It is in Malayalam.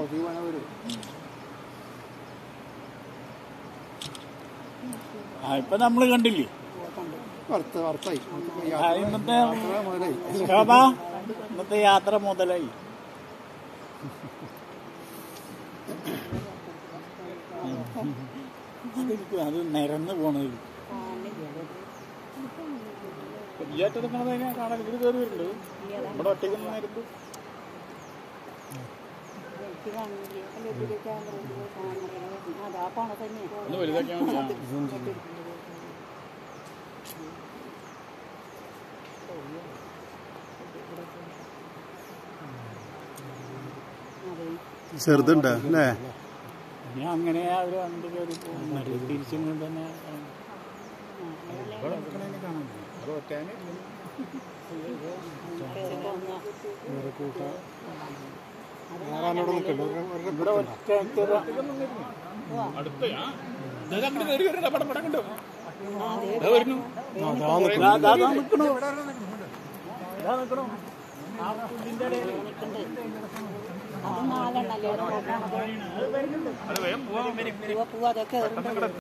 കോട്ടയ്ക്ക് പോകാൻ വരും ആ ഇപ്പൊ നമ്മള് കണ്ടില്ലേ വറുത്ത് വറുത്തായി ആ, ഇന്നത്തെ യാത്ര മുതലായി ശോഭ ഇന്നത്തെ യാത്ര മുതലായി അതെനിക്ക് അത് നിരന്ന് പോണത് ഇല്ലാട്ടെടുക്കണത് കാണാൻ ഇത് കയറി വരുന്നുണ്ട് നമ്മുടെ ഒറ്റയ്ക്ക് നേരത്ത് ഒന്ന് വലുതാക്കിയാൽ മതി ആ. ചെറുതുണ്ട് അല്ലേ ഞാൻ അങ്ങനെ അവർ വണ്ടി കയറി പോകുന്നുണ്ട് തിരിച്ചു തന്നെ ഇവിടെ നിൽക്കണതിനെ കാണാൻ അത് ഒറ്റയാനെ വേറെ കൂട്ട ആരാനോട് നിൽക്കണ്ടോ ഇവിടെ ഒറ്റ അടുത്ത അങ്ങോട്ട് കയറി വരണ്ട പടം പടം കണ്ടോ ദാ വരുന്നു ദാ, ദാ, ദാ നിക്കണു ദാ നിക്കണു ആ പുല്ലിന്റെ ഇടയിൽ അത് നാലെണ്ണല്ലേ അത് വേഗം പോവാൻ പൂവ പൂവ അതൊക്കെ